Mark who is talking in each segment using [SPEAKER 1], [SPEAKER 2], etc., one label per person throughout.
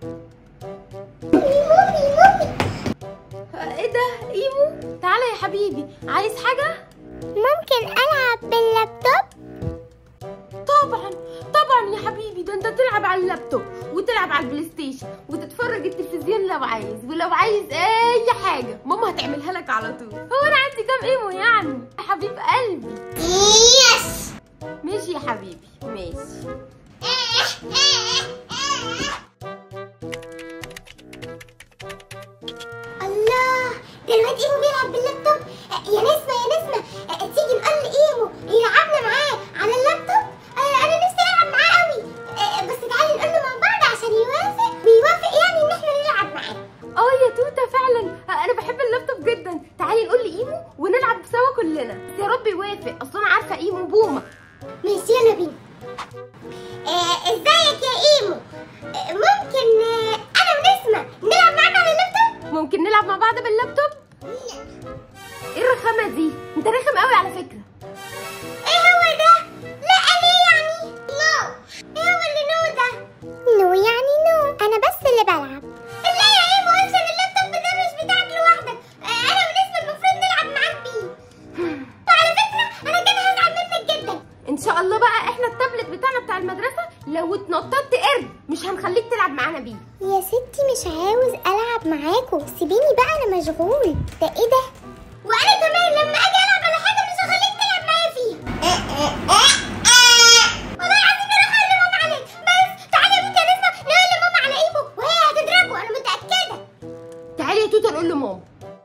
[SPEAKER 1] ايه ده ايمو تعالى يا حبيبي عايز حاجه
[SPEAKER 2] ممكن ألعب باللابتوب
[SPEAKER 1] طبعا طبعا يا حبيبي ده انت تلعب على اللابتوب وتلعب على البلاي ستيشن وتتفرج التلفزيون لو عايز ولو عايز اي حاجه ماما هتعملها لك على طول هو انا عندي كام ايمو يعني يا حبيب قلبي
[SPEAKER 2] يس
[SPEAKER 1] ماشي يا حبيبي ماشي
[SPEAKER 2] الله ده الواد ايمو بيلعب باللابتوب يا نسمة يا نسمة تيجي نقول ايمو يلعبنا معاه على اللابتوب انا نفسي العب معاه قوي بس تعالي نقول له مع بعض عشان يوافق ويوافق يعني ان احنا نلعب معاه
[SPEAKER 1] اه يا توته فعلا انا بحب اللابتوب جدا تعالي نقول لايمو ونلعب سوا كلنا بس يا رب يوافق اصلا انا عارفه ايمو بومه
[SPEAKER 2] ماشي يلا بينا ازيك يا ايمو ممكن انا ونسمة نلعب معاك على اللابتوب
[SPEAKER 1] ممكن نلعب مع بعض باللابتوب ايه الرخامه دي انت رخم قوي على فكره
[SPEAKER 2] ايه هو ده؟ لا ليه يعني؟ نو ايه هو اللي نو ده؟ نو يعني نو انا بس اللي بلعب لا يا ايمو عشان اللابتوب ده مش بتاعك لوحدك آه، انا ونسمة المفروض نلعب معاك بيه وعلى فكرة انا كده هزعل منك جدا
[SPEAKER 1] ان شاء الله بقى احنا التابلت بتاعنا بتاع المدرسه لو اتنططت قرد مش هنخليك تلعب معانا بيه
[SPEAKER 2] يا ستي مش عاوز العب معاكم سيبيني بقى انا مشغول ده ايه ده وانا كمان لما اجي العب على حاجه مش هخليك تلعب معايا فيها والله العظيم انا هقول لماما عليك بس تعالي يا بنتي يا نسمه نقول لماما على ايمو وهي هتضربه انا متاكده
[SPEAKER 1] تعالي يا توته نقول لماما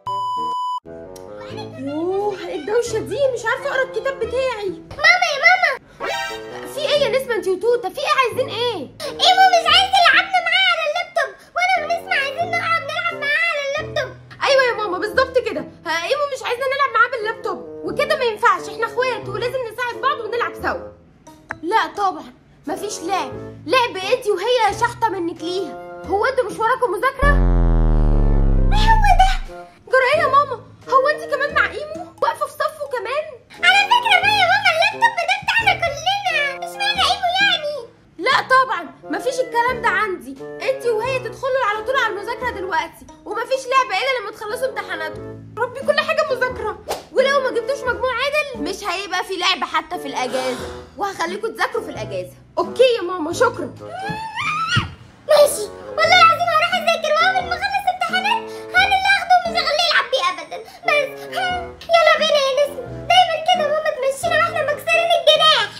[SPEAKER 1] يوه ايه الدوشه دي مش عارفه اقرا الكتاب بتاعي
[SPEAKER 2] ماما يا ماما
[SPEAKER 1] في ايه يا نسمه انت وتوته في ايه عايزين ايه
[SPEAKER 2] ايمو مش عايز تلعبنا معاه على اللابتوب وانا ونسمه عايزين نقعد نلعب معاه على اللابتوب
[SPEAKER 1] ايوه يا ماما بالظبط كده ها، ايمو مش عايزنا نلعب معاه باللابتوب وكده ما ينفعش احنا اخوات ولازم نساعد بعض ونلعب سوا لا طبعا مفيش لعب لعب انت وهي شحطه منك ليها هو انتوا مش وراكم مذاكره
[SPEAKER 2] ايه هو ده
[SPEAKER 1] جرى ايه يا ماما هو انت كمان مع ايمو واقفه في صفه كمان
[SPEAKER 2] على فكرة بقى يا ماما اللابتوب ده بتاعنا كلنا مش معنى ايمو يعني
[SPEAKER 1] لا طبعا مفيش الكلام ده عندي انت وهي تدخلوا على طول على المذاكره دلوقتي ومفيش لعبه الا لما تخلصوا امتحاناتكم ربي كل حاجه مذاكره ولو ما جبتوش مجموع عادل مش هيبقى في لعب حتى في الاجازه وهخليكم تذاكروا في الاجازه اوكي يا ماما شكرا
[SPEAKER 2] ماشي والله العظيم هروح اذاكر واول ما اخلص امتحانات هاني اللي اخده ومش هخليه يلعب بيه ابدا بس ها، يلا بينا يا نسمة دايما كده ماما تمشينا واحنا مكسرين الجناح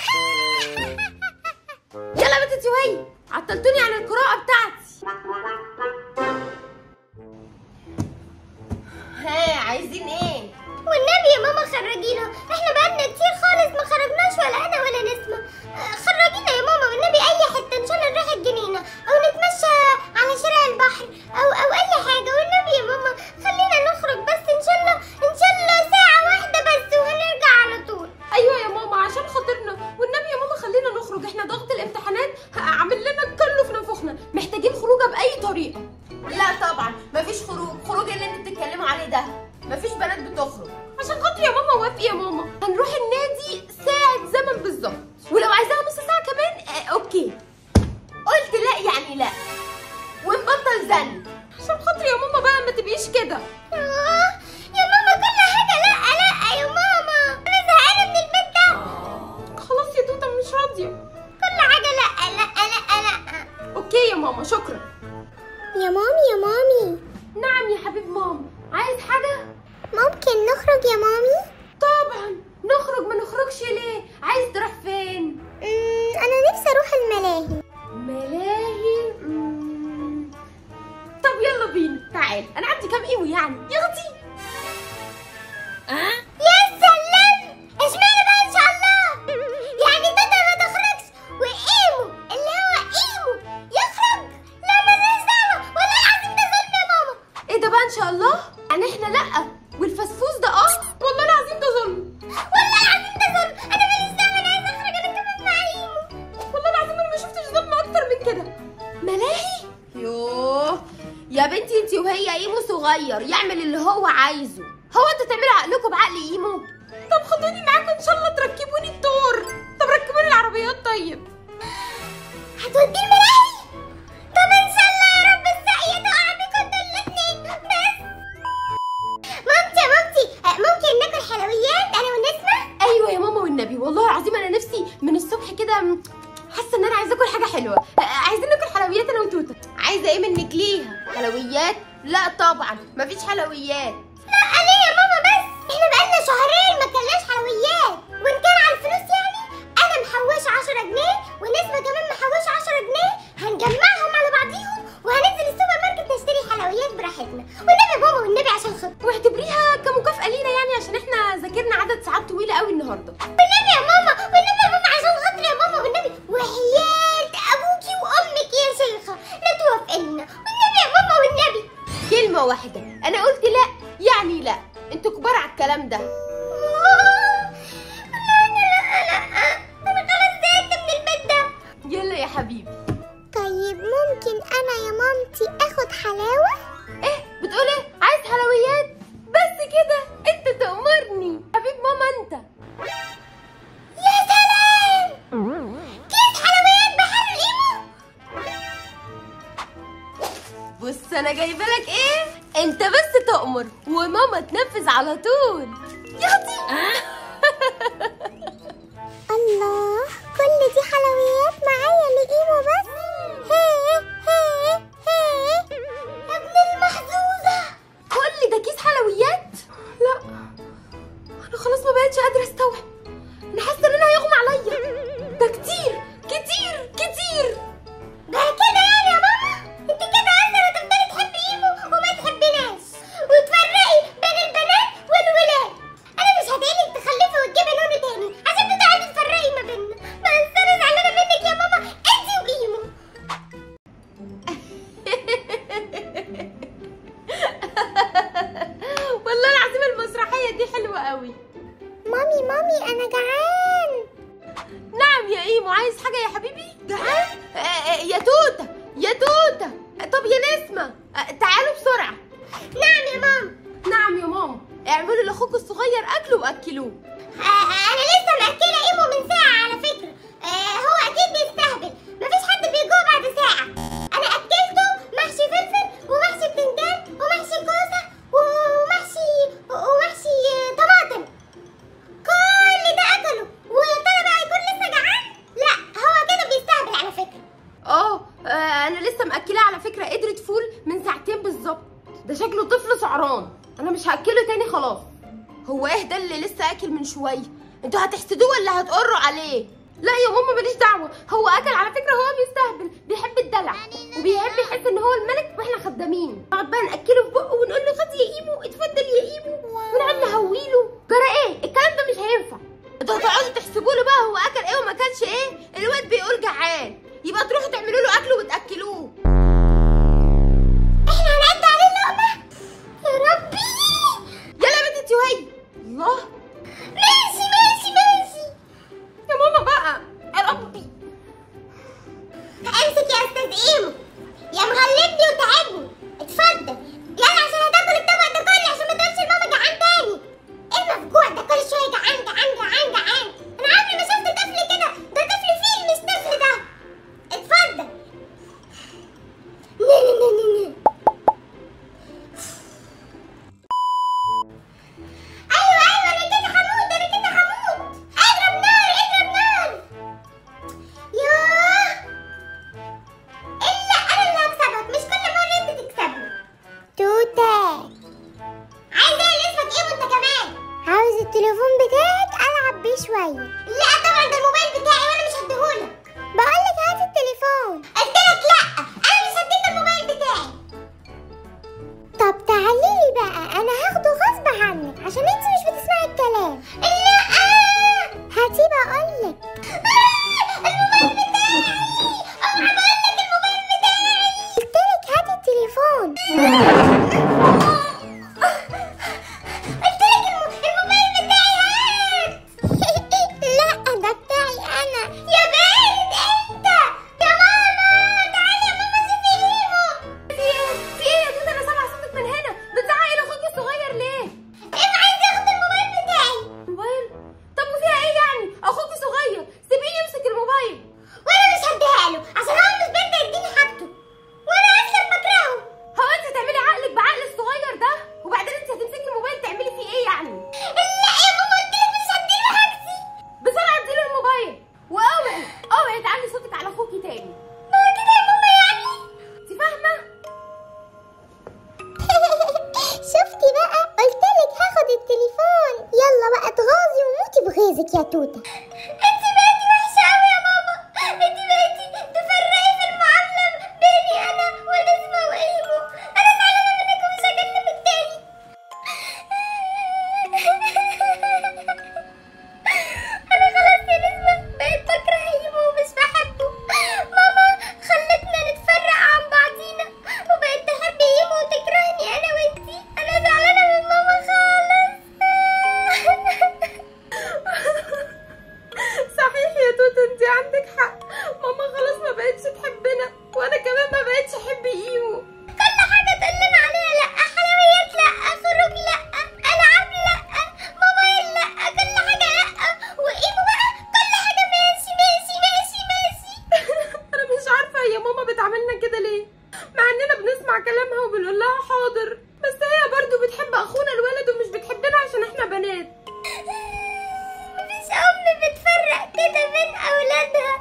[SPEAKER 1] يلا بنت وهي عطلتوني عن القراءه بتاعتي ها عايزين ايه
[SPEAKER 2] والنبي يا ماما خرجينا احنا بقالنا كتير خالص ما خرجناش ولا انا ولا نسمة آه، خرجينا يا ماما والنبي اي حتة ان شاء الله نروح الجنينة او نتمشى على شارع البحر او او اي حاجة والنبي يا ماما خلينا نخرج بس ان شاء الله ان شاء الله ساعة واحدة بس وهنرجع على طول
[SPEAKER 1] ايوه يا ماما عشان خاطرنا والنبي يا ماما خلينا نخرج احنا ضغط الامتحانات عامل لنا كله في نفوخنا محتاجين خروجه باي طريقه لا طبعا مفيش خروج خروج اللي انتوا بتتكلموا عليه ده مفيش بنات بتخرج عشان خاطر يا ماما وافقي يا ماما هنروح النادي ساعه زمن بالظبط ولو عايزاها نص ساعه كمان آه اوكي قلت لا يعني لا ونبطل زن عشان خاطر يا ماما بقى ما تبقيش كده
[SPEAKER 2] آه، يا ماما كل حاجة لا لا يا ماما انا زهقانة من البيت ده
[SPEAKER 1] خلاص يا توته مش راضيه
[SPEAKER 2] كل حاجة لا لا لا لا
[SPEAKER 1] اوكي يا ماما شكرا
[SPEAKER 2] يا مامي يا مامي
[SPEAKER 1] نعم يا حبيب ماما عايز حاجه
[SPEAKER 2] ممكن نخرج يا مامي
[SPEAKER 1] طبعا نخرج ما نخرجش ليه عايز تروح فين
[SPEAKER 2] مم، انا نفسي اروح الملاهي
[SPEAKER 1] ملاهي مم. طب يلا بينا تعال انا عندي كام ايمو يعني ياخدي
[SPEAKER 2] يا سلام اشمعنى بقى ان شاء الله يعني تاتا ما تخرجش وايمو اللي هو ايمو يخرج لا مالناش دعوه والله العظيم ده ظلم يا ماما
[SPEAKER 1] ايه ده بقى ان شاء الله يعني احنا لا والفسفوس ده اه والله العظيم ده ظلم
[SPEAKER 2] والله العظيم ده ظلم انا ماليش دعوه انا عايزه اخرج انا كمان مع ايمو
[SPEAKER 1] والله العظيم انا ما شفتش ظلم اكتر من كده ملاهي يوه يا بنتي انتي وهي ايمو صغير يعمل اللي هو عايزه هو انتوا تعملوا عقلكم بعقل ايمو طب خدوني معاكم ان شاء الله تركبوني الدور طب ركبوني العربيات طيب
[SPEAKER 2] هتوديه الملاهي طب ان شاء الله
[SPEAKER 1] عايزه ايه منك ليها حلويات لا طبعا مفيش حلويات
[SPEAKER 2] لا ليه يا ماما بس احنا بقالنا شهرين ما كلناش حلويات وان كان على الفلوس يعني انا محوشه 10 جنيه ونسمه كمان محوشه 10 جنيه هنجمعهم على بعضيهم وهننزل السوبر ماركت نشتري حلويات براحتنا والنبي يا ماما والنبي عشان خاطر
[SPEAKER 1] واعتبريها كمكافأة لينا يعني عشان احنا ذاكرنا عدد ساعات طويلة قوي النهارده
[SPEAKER 2] والنبي يا ماما والنبي يا ماما عشان خاطر يا ماما والنبي وحياة ابوكي وامك يا شيخه لا توافقنا والنبي يا ماما والنبي
[SPEAKER 1] كلمة واحدة انا قلت لا يعني لا انتوا كبار على الكلام ده
[SPEAKER 2] لا لا لا انا خلاص زهقت من البيت ده
[SPEAKER 1] يلا يا حبيبي
[SPEAKER 2] طيب ممكن انا يا مامتي اخد حلاوه
[SPEAKER 1] ايه بتقول ايه عايز حلويات بس كده انت تأمرني حبيب ماما انت
[SPEAKER 2] يا سلام كيس حلويات بحر الايمو
[SPEAKER 1] بص انا جايبه لك ايه انت بس تأمر وماما تنفذ على طول ياطي
[SPEAKER 2] الله كل دي حلويات معايا لايمو بس هي هي هي يا ابن المحظوظه
[SPEAKER 1] كل ده كيس حلويات لا انا خلاص ما بقتش قادره استوعب انا حاسه ان انا هيغمى عليا ده كتير كتير كتير
[SPEAKER 2] بقى كده يعني يا ماما انت كده عايزه تفضلي تحبي ايمو وما تحبيناش وتفرقي بين البنات والولاد انا مش هدعيلك تخلفي وتجيبي نونو تاني عشان تقعدي تفرقي ما بيننا بس انا زعلانه منك يا ماما انت وايمو
[SPEAKER 1] والله العظيم المسرحيه دي حلوه قوي
[SPEAKER 2] مامي مامي انا جعان
[SPEAKER 1] نعم يا ايمو عايز حاجه يا حبيبي جعان آه، آه، يا توته يا توته آه، طب يا نسمه آه، تعالوا بسرعه
[SPEAKER 2] نعم يا ماما
[SPEAKER 1] نعم يا ماما اعملوا لاخوك الصغير اكل واكلوه
[SPEAKER 2] آه، انا لسه مأكله ايمو من ساعه على فكره آه، هو اكيد بيستهبل مفيش حد بيجوع بعد ساعه انا اكلته محشي فلفل ومحشي بتنجان ومحشي كوسه ومحشي ومحشي آه، طماطم كل ده اكله ويا ترى بقى يكون لسه جعان لا هو كده بيستهبل على فكره
[SPEAKER 1] اه آه، انا لسه مأكلاه على فكره قدرة فول من ساعتين بالظبط ده شكله طفل سعران انا مش هاكله تاني خلاص هو ايه ده اللي لسه اكل من شويه انتوا هتحسدوه ولا هتقروا عليه لا يا ماما ماليش دعوه هو اكل على فكره هو بيستهبل بيحب الدلع وبيحب يحس ان هو الملك واحنا خدامين نقعد بقى ناكله في بقه ونقول له خد يا ايمو اتفضل يا ايمو ونقعد نهويله جرى ايه الكلام ده مش هينفع انتوا هتقعدوا تحسبوا له بقى هو اكل ايه وما اكلش ايه الواد بيقول جعان يبقى تروحوا تعملوا له اكل وتاكلوه
[SPEAKER 2] احنا هنعد عليه اللقمه يا ربي
[SPEAKER 1] يلا يا بنتي وهي الله
[SPEAKER 2] ماشي ماشي ماشي
[SPEAKER 1] يا ماما بقى يا ربي
[SPEAKER 2] امسك يا استاذ ايمو يا مغلبني وتعبني اتفضل يلا عشان هتاكل الطبق ده كله عشان ما تقولش لماما جعان تاني ايه المفجوع ده كل شويه جعان جعان جعان جعان انا عمري ما شفت طفل كده ده طفل فيل مش طفل ده اتفضل ني ني ني ني ني. ايوه ايوه انا كده هموت انا كده هموت اضرب نار اضرب نار ياه الا انا اللي هكسبك مش كل مره انت تكسبني توته عايزه ايه اللي اسمك ايه وانت كمان عاوز التليفون بتاعك العب بيه شويه لا طبعا ده الموبايل بتاعي وانا مش هديهولك بقولك هات التليفون قلت لك لا انا مش هديك الموبايل بتاعي طب تعالي لي بقى انا هاخده غصب عنك عشان انت مش بتسمعي الكلام لا هاتي بقولك الموبايل بتاعي اوعى بقولك الموبايل بتاعي قلتلك هاتي التليفون قلتلك الم- الموبايل بتاعي هات لا ده بتاعي انا يا بارد انت يا ماما تعالي يا ماما شوفي ايمو
[SPEAKER 1] في ايه في ايه يا توته انا سامعه صوتك من هنا بتزعقي لاخوك الصغير ليه
[SPEAKER 2] ايمو عايز ياخد الموبايل بتاعي
[SPEAKER 1] موبايل طب وفيها ايه يعني اخوك صغير سيبيه يمسك الموبايل
[SPEAKER 2] وانا مش هديها له عشان هو مش بيرضى يديني حاجته وانا اصلا بكرهه
[SPEAKER 1] هو انت هتعملي عقل
[SPEAKER 2] منك يا توتة انت بقيتي وحشة قوي يا ماما انت بقيتي تفرقي في المعاملة بيني انا ونسمة وايمو انا زعلانة منك ومش هكلمك تاني انا خلاص يا نسمة بقيت بكره ايمو ومش بحبه ماما خلتنا نتفرق عن بعضينا وبقيت تحب ايمو وتكرهني انا وانتي انا زعلانة من ماما خالص
[SPEAKER 1] صحيح يا توتة انت عندك حق ماما خلاص ما بقتش تحبنا وانا كمان ما بقتش احب ايمو
[SPEAKER 2] كل حاجة تقولنا عليها لأ حلويات لأ خروج لأ ألعاب لأ موبايل لأ كل حاجة لأ وإيمو بقى كل حاجة ماشي ماشي ماشي ماشي
[SPEAKER 1] انا مش عارفه هي ماما بتعاملنا كده ليه مع اننا بنسمع كلامها وبنقول لها حاضر بس هي برضو بتحب اخونا الولد ومش بتحبنا عشان احنا بنات
[SPEAKER 2] مفيش أم بتفرق كده بين أولادها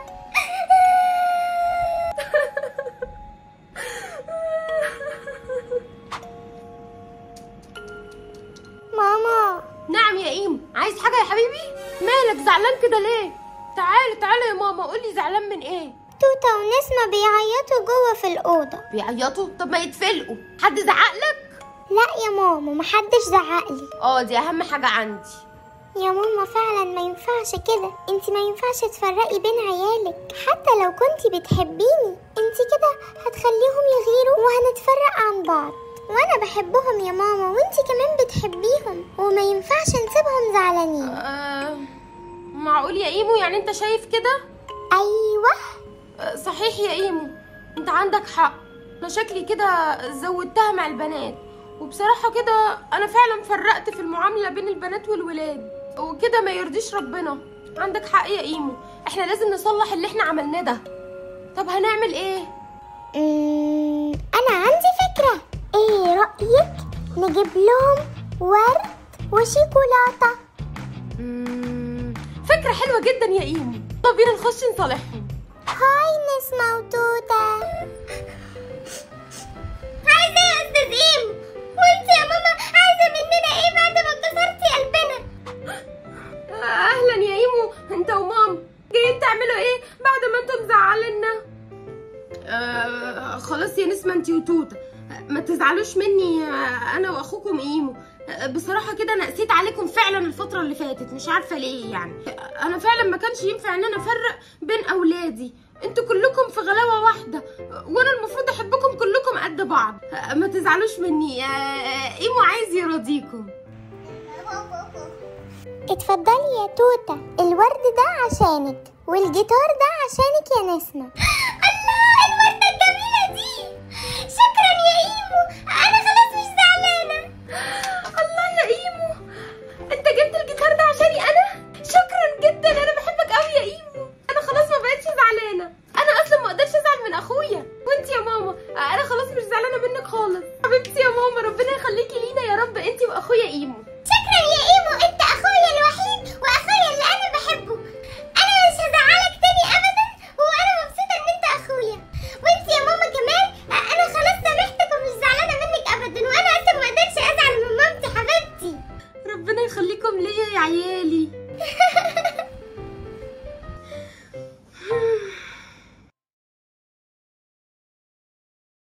[SPEAKER 2] ماما
[SPEAKER 1] نعم يا ايمو عايز حاجه يا حبيبي مالك زعلان كده ليه تعالي تعالي يا ماما قولي زعلان من ايه
[SPEAKER 2] توتة ونسمة بيعيطوا جوه في الأوضة
[SPEAKER 1] بيعيطوا طب ما يتفلقوا حد زعق لك
[SPEAKER 2] لا يا ماما محدش زعقلي
[SPEAKER 1] اه دي اهم حاجه عندي
[SPEAKER 2] يا ماما فعلا ما ينفعش كده انت ما ينفعش تفرقي بين عيالك حتى لو كنتي بتحبيني انت كده هتخليهم يغيروا وهنتفرق عن بعض وانا بحبهم يا ماما وانت كمان بتحبيهم وما ينفعش نسيبهم زعلانين
[SPEAKER 1] آه معقول يا ايمو يعني انت شايف كده
[SPEAKER 2] ايوه
[SPEAKER 1] آه صحيح يا ايمو انت عندك حق انا شكلي كده زودتها مع البنات وبصراحه كده انا فعلا فرقت في المعامله بين البنات والولاد وكده ما يرضيش ربنا عندك حق يا ايمو احنا لازم نصلح اللي احنا عملناه ده طب هنعمل ايه
[SPEAKER 2] أمم، انا عندي فكرة ايه رأيك نجيب لهم ورد وشيكولاتة
[SPEAKER 1] مم، فكره حلوه جدا يا ايمو طب بينا نخش نصالحهم
[SPEAKER 2] هاي نسمة وتوتة عايزة ايه يا استاذ ايم وانت يا ماما عايزة مننا ايه بعد ما كسرتي قلبنا
[SPEAKER 1] اهلا يا ايمو انت ومام جايين تعملوا ايه بعد ما انتم مزعلنا آه خلاص يا نسمة انتي وتوتة آه، ما تزعلوش مني آه، انا واخوكم ايمو آه، بصراحة كده انا قسيت عليكم فعلا الفترة اللي فاتت مش عارفة ليه يعني آه، انا فعلا ما كانش ينفع ان انا افرق بين اولادي انتوا كلكم في غلاوة واحدة آه، وانا المفروض احبكم كلكم قد بعض آه، ما تزعلوش مني آه، ايمو عايز يرضيكم
[SPEAKER 2] اتفضلي يا توتة الورد ده عشانك والجيتار ده عشانك يا نسمة الله الوردة الجميلة دي شكرا يا ايمو انا خلاص مش زعلانة
[SPEAKER 1] الله يا ايمو انت جبت الجيتار ده عشاني انا شكرا جدا انا بحبك قوي يا ايمو انا خلاص ما بقتش زعلانه انا اصلا ما اقدرش ازعل من اخويا وانت يا ماما انا خلاص مش زعلانه منك خالص حبيبتي يا